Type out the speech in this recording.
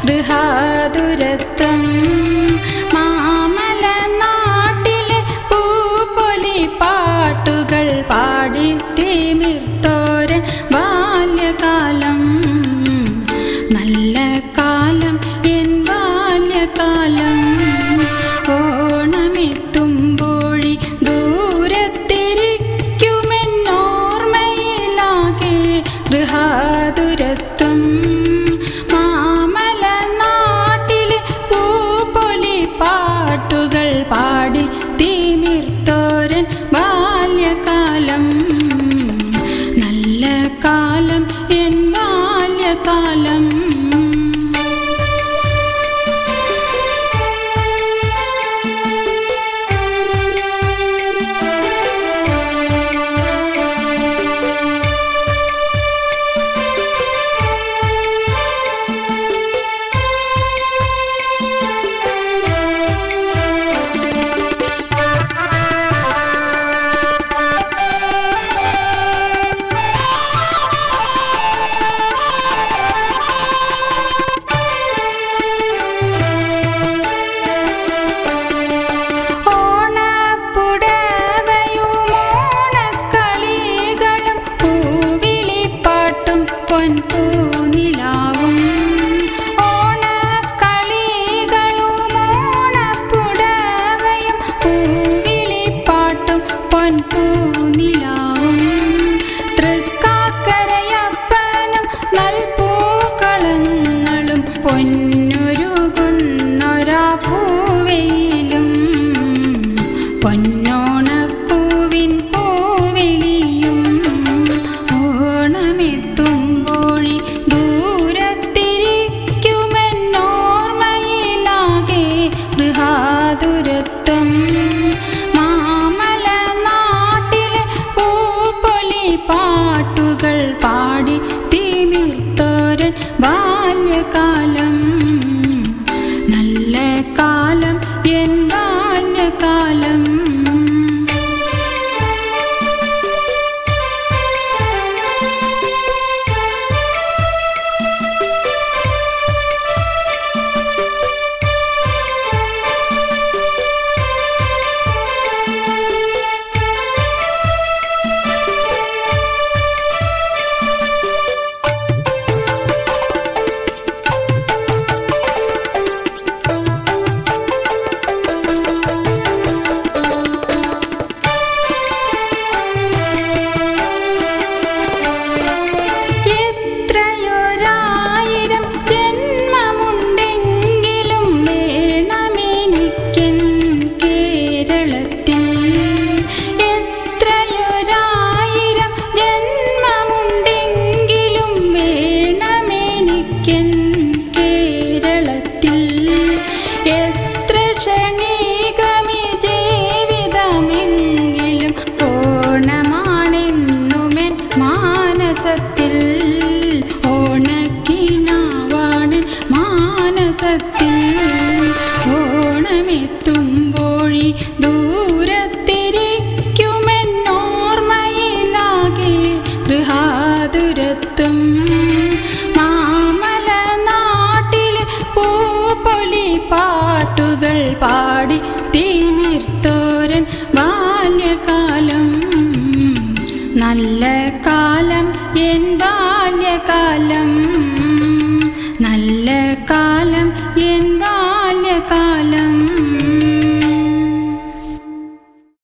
ഗൃഹാതുരത്വം മാമല നാട്ടിലെ പൂപ്പൊലി പാട്ടുകൾ പാടി തിമിർത്തോരൻ ബാല്യകാലം നല്ല കാലം എൻ ബാല്യകാലം ഓണമെത്തുമ്പോഴി ദൂരത്തിരിക്കുമെന്നോർമ്മയിലാകെ ഗൃഹാതുരത്വം മാമല നാട്ടിലെ പൂപ്പൊലി പാട്ടുകൾ പാടി തിമിർത്തോരൻ ബാല്യകാലം നല്ല കാലം എൻ ബാല്യകാലം ഓണപ്പുടവയും ഓണക്കളികളും പൂവിളിപ്പാട്ടും പൊൻപൂനിലാവും ഓണക്കളികളും ഓണപ്പുടവയും പൂവിളിപ്പാട്ടും പൊൻപൂനിലാവും തൃക്കാക്കരയപ്പനും നൽപൂക്കളങ്ങളും പൊന്നൊരുകുന്നൊരാ പൂവയിലും പൊന്നോണപ്പൂവിൻ പൂവിളിയും ഓണമെത്തുമ്പോഴി ദൂരത്തിരിക്കുമെന്നോർമ്മയിലാകെ ഗൃഹാതുരത്വം മാമല നാട്ടിലെ പൂപ്പൊലി പാട്ടുകൾ പാടി തിമിർത്തോരൻ ബാല്യകാലം നല്ല കാലം എൻ ബാല്യകാലം എത്രയൊരായിരം ജന്മമുണ്ടെങ്കിലും വേണമെനിക്കൻ കേരളത്തിൽ എത്രയൊരായിരം ജന്മമുണ്ടെങ്കിലും വേണമെനിക്കൻ കേരളത്തിൽ എത്ര ക്ഷണികമി ജീവിതമെങ്കിലും ഓണമാണെന്നുമെൻ മാനസത്തിൽ ഓണക്കിനാവാണൻ മാനസത്തിൽ ഓണമെത്തുമ്പോഴി ദൂരത്തിരിക്കുമെന്നോർമ്മയിലാകെ ഗൃഹാതുരത്വം മാമല നാട്ടിലെ പൂപ്പൊലി പാട്ടുകൾ പാടി തിമിർത്തോരൻ ബാല്യകാലം നല്ല കാലം എൻ ബാല്യകാലം നല്ല കാലം എൻ ബാല്യ